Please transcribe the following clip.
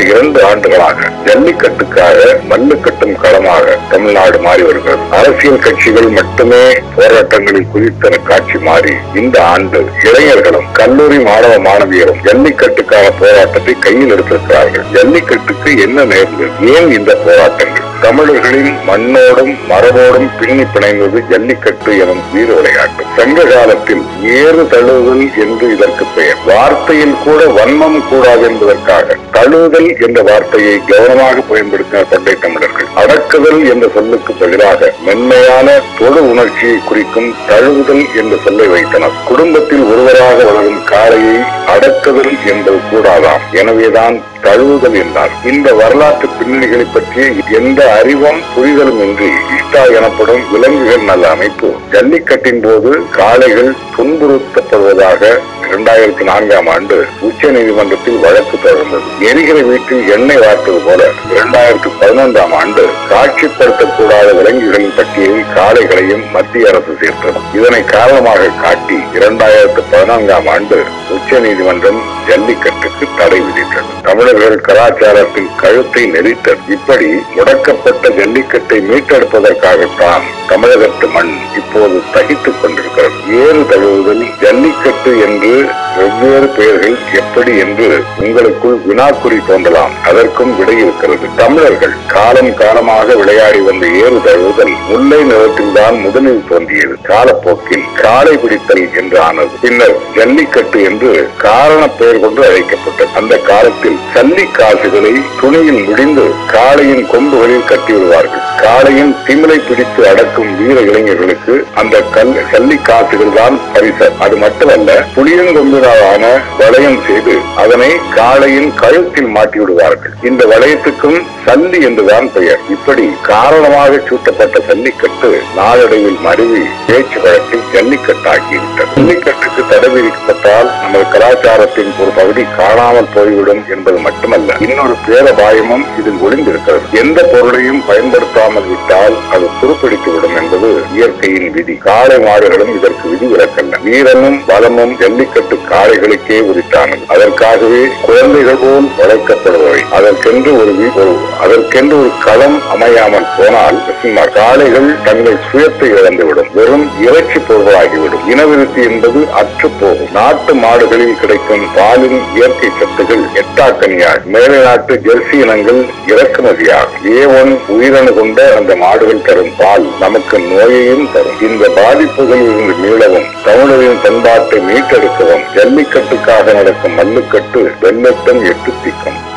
இரண்டு ஆண்டுகளாக ஜல்லிக்கட்டுக்காக மல்லு கட்டும் களமாக தமிழ்நாடு மாறி வருகிறது அரசியல் கட்சிகள் மட்டுமே போராட்டங்களில் குதித்தன காட்சி மாறி இந்த ஆண்டு இளைஞர்களும் கல்லூரி மாணவ மாணவியரும் ஜல்லிக்கட்டுக்கான போராட்டத்தை கையில் எடுத்திருக்கிறார்கள் ஜல்லிக்கட்டுக்கு என்ன நேர்ந்தது ஏன் இந்த போராட்டங்கள் தமிழர்களின் மண்ணோடும் மரபோடும் பின்னி பிணைந்தது ஜல்லிக்கட்டு எனும் வீர விளையாட்டு சங்க காலத்தில் ஏறு தழுவுதல் என்று இதற்கு பெயர் வார்த்தையில் கூட வன்மம் கூடாது என்பதற்காக தழுவுதல் என்ற வார்த்தையை கவனமாக பயன்படுத்தின பண்டை தமிழர்கள் அடக்குதல் என்ற சொல்லுக்கு பதிலாக மென்மையான தொடு உணர்ச்சியை குறிக்கும் தழுவுதல் என்ற சொல்லை வைத்தனர் குடும்பத்தில் ஒருவராக வளரும் காளையை அடக்குதல் என்பது கூடாதாம் எனவேதான் தழுவுதல் என்றார் இந்த வரலாற்று பின்னணிகளை பற்றிய எந்த அறிவும் புரிதலும் இன்றி இஷ்டா எனப்படும் விலங்குகள் நல்ல அமைப்பு ஜல்லிக்கட்டின் போது காளைகள் துன்புறுத்தப்படுவதாக இரண்டாயிரத்தி நான்காம் ஆண்டு உச்ச நீதிமன்றத்தில் வழக்கு தொடர்ந்தது எரிகிற வீட்டில் எண்ணெய் வார்த்தது போல இரண்டாயிரத்தி பதினொன்றாம் ஆண்டு காட்சிப்படுத்தக்கூடாத விலங்குகளின் பட்டியலில் காளைகளையும் மத்திய அரசு சேர்த்தது இதனை காரணமாக காட்டி இரண்டாயிரத்தி பதினான்காம் ஆண்டு உச்ச நீதிமன்றம் ஜல்லிக்கட்டுக்கு தடை விதித்தது தமிழர்கள் கலாச்சாரத்தின் கழுத்தை நெறித்தது இப்படி முடக்கப்பட்ட ஜல்லிக்கட்டை மீட்டெடுப்பதற்காகத்தான் தமிழகத்து மண் இப்போது தகித்துக் கொண்டிருக்கிறது ஏறு தழுவுதல் ஜல்லிக்கட்டு என்று வெவ்வேறு பெயர்கள் எப்படி என்று உங்களுக்குள் வினாக்குறி தோன்றலாம் அதற்கும் விடை இருக்கிறது தமிழர்கள் காலம் காலமாக விளையாடி வந்த ஏறு தழுவுதல் முல்லை நிலத்தில்தான் முதலில் தோன்றியது காலப்போக்கில் காலை பிடித்தல் என்று ஆனது பின்னர் ஜல்லிக்கட்டு என்று காரண பெயர் கொண்டு அழைக்கப்பட்டது அந்த காலத்தில் சல்லி காசுகளை துணியில் முடிந்து காளையின் கொம்புகளில் கட்டி விடுவார்கள் காளையின் திமிலை பிடித்து அடக்கும் வீர இளைஞர்களுக்கு அந்த கல் சல்லி காசுகள் தான் பரிசு அது மட்டுமல்ல புளியங்கொம்பினாலான வளையம் செய்து அதனை காளையின் கழுத்தில் மாட்டி விடுவார்கள் இந்த வளையத்துக்கும் சல்லி என்றுதான் பெயர் இப்படி காரணமாக சூட்டப்பட்ட ஜல்லிக்கட்டு நாளடைவில் மருவி பேச்சு வழக்கில் ஜல்லிக்கட்டாகிவிட்டது ஜல்லிக்கட்டுக்கு தடை விதிக்கப்பட்டால் நமது கலாச்சாரத்தின் ஒரு பகுதி காணாமல் போய்விடும் என்பது மட்டுமல்ல இன்னொரு பேரபாயமும் இதில் ஒளிந்திருக்கிறது எந்த பொருளையும் பயன்படுத்தாமல் விட்டால் அது துருப்பிடித்துவிடும் என்பது இயற்கையின் விதி காளை மாடுகளும் இதற்கு விதி விலக்கல்ல வீரமும் பலமும் ஜல்லிக்கட்டு காளைகளுக்கே உரித்தானது அதற்காகவே குழந்தைகள் போல் வளர்க்கப்படுபவை அதற்கென்று ஒரு வீ- ஒரு அதற்கென்று ஒரு களம் அமையாமல் போனால் சும்மா காளைகள் தங்கள் சுயத்தை இழந்துவிடும் வெறும் இறைச்சி பொருளாகிவிடும் இனவிருத்தி என்பது அற்று போகும் நாட்டு மாடுகளில் கிடைக்கும் பாலின் இயற்கை சத்துகள் எட்டாக்கனியாகும் மேலை நாட்டு ஜெர்சி இனங்கள் இறக்குமதியாகும் ஏ ஒன் உயிரணு கொண்ட அந்த மாடுகள் தரும் பால் நமக்கு நோயையும் தரும் இந்த பாதிப்புகளில் இருந்து மீளவும் தமிழரின் பண்பாட்டை மீட்டெடுக்கவும் ஜல்லிக்கட்டுக்காக நடக்கும் மல்லுக்கட்டு வெள்ளட்டும் எட்டு திக்கும்